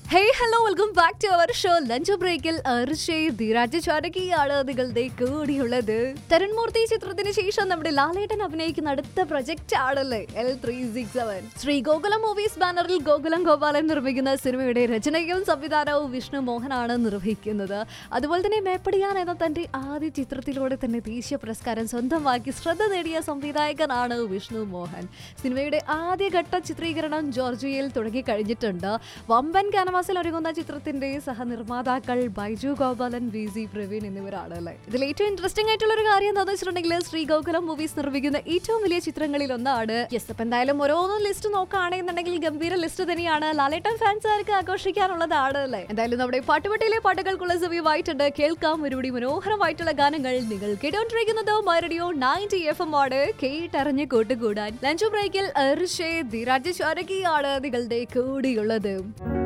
hey hello welcome back to our show lunch ബ്രേക്കിൽ അർഷയ് ധീരാജ് ചാരകിയാണ് നിങ്ങളുടെ കൂടിയുള്ളത് തരുൺമൂർത്തി ചിത്രത്തിന് ശേഷം നമ്മുടെ ലാലേട്ടൻ അഭിനയിക്കുന്ന അടുത്ത പ്രൊജക്ട് ആണല്ലേ L three six seven Sree Gokulam movies ബാനറിൽ ഗോകുലം ഗോപാലൻ നിർമ്മിക്കുന്ന സിനിമയുടെ രചനയും സംവിധാനവും വിഷ്ണു മോഹനാണ് നിർവഹിക്കുന്നത് അതുപോലെ തന്നെ മേപ്പടിയാൻ എന്ന തന്റെ ആദ്യ ചിത്രത്തിലൂടെ തന്നെ ദേശീയ പുരസ്കാരം സ്വന്തമാക്കി ശ്രദ്ധ നേടിയ സംവിധായകനാണ് വിഷ്ണു മോഹൻ സിനിമയുടെ ആദ്യഘട്ട ചിത്രീകരണം ജോർജിയയിൽ തുടങ്ങി കഴിഞ്ഞിട്ടുണ്ട് വമ്പൻ കാനവാസിൽ ഒരുങ്ങുന്ന ചിത്രത്തിന്റെ സഹനിർമ്മാതാക്കൾ ബൈജു ഗോപാലൻ വി സി പ്രവീൺ എന്നിവരാണ് അല്ലേ ഇതിൽ ഏറ്റവും ഇൻട്രസ്റ്റിംഗ് ആയിട്ടുള്ള ഒരു കാര്യം എന്താണെന്ന് വെച്ചിട്ടുണ്ടെങ്കിൽ ശ്രീ ഗോകുലം മൂവീസ് നിർമ്മിക്കുന്ന ഏറ്റവും വലിയ ചിത്രങ്ങളിൽ ഒന്നാണ് യെസ് അപ്പൊ എന്തായാലും ഓരോന്നും ലിസ്റ്റ് നോക്കുകയാണെന്നുണ്ടെങ്കിൽ ഗംഭീര ലിസ്റ്റ് തന്നെയാണ് ലാലേട്ടൻ ഫാൻസുകാർക്ക് ആഘോഷിക്കാനുള്ളതാണ് അല്ലേ എന്തായാലും നമ്മുടെ പാട്ടുപെട്ടിയിലെ പാട്ടുകൾക്കുള്ള സമയമായിട്ടുണ്ട് കേൾക്കാം ഒരുപടി മനോഹരമായിട്ടുള്ള ഗാനങ്ങൾ നിങ്ങൾ കേട്ടോണ്ടിരിക്കുന്നത് റേഡിയോ നയൻറ്റി എഫ് എം ആണ് കേട്ടറിഞ്ഞ് കൂട്ടുകൂടാൻ ലഞ്ച് ബ്രേക്കിൽ ഋഷേ ധീരാജ് ചാരകിയാണ് നിങ്ങളുടെ കൂടിയുള്ളത്